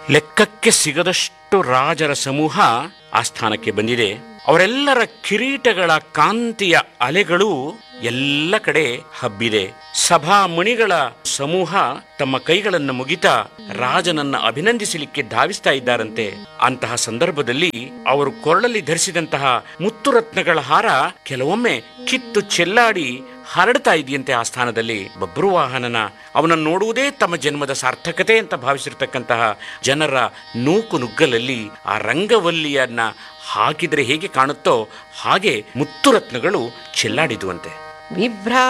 ಲೆಕ್ಕಕ್ಕೆ ಸಿಗದಷ್ಟು ರಾಜರ ಸಮೂಹ ಆಸ್ಥಾನಕ್ಕೆ ಬಂದಿದೆ ಅವರೆಲ್ಲರ ಕಿರೀಟಗಳ ಕಾಂತಿಯ ಅಲೆಗಳು ಎಲ್ಲ ಕಡೆ ಹಬ್ಬಿದೆ ಸಭಾ ಮುನಿಗಳ ಸಮೂಹ ತಮ್ಮ ಕೈಗಳನ್ನು ಮುಗಿತಾ ರಾಜನನ್ನ ಅಭಿನಂದಿಸಲಿಕ್ಕೆ ಧಾವಿಸ್ತಾ ಇದ್ದಾರಂತೆ ಅಂತಹ ಸಂದರ್ಭದಲ್ಲಿ ಅವರು ಕೊರಳಲ್ಲಿ ಧರಿಸಿದಂತಹ ಮುತ್ತುರತ್ನಗಳ ಹಾರ ಕೆಲವೊಮ್ಮೆ ಕಿತ್ತು ಚೆಲ್ಲಾಡಿ ಹರಡ್ತಾ ಇದೆಯಂತೆ ಆ ಸ್ಥಾನದಲ್ಲಿ ಬಬ್ರುವಾಹನನ ಅವನನ್ನು ನೋಡುವುದೇ ತಮ್ಮ ಜನ್ಮದ ಸಾರ್ಥಕತೆ ಅಂತ ಭಾವಿಸಿರ್ತಕ್ಕಂತಹ ಜನರ ನೂಕು ನುಗ್ಗಲಲ್ಲಿ ಆ ರಂಗವಲ್ಲಿಯನ್ನ ಹಾಕಿದರೆ ಹೇಗೆ ಕಾಣುತ್ತೋ ಹಾಗೆ ಮುತ್ತುರತ್ನಗಳು ಚೆಲ್ಲಾಡಿದುವಂತೆ ವಿಭ್ರಾ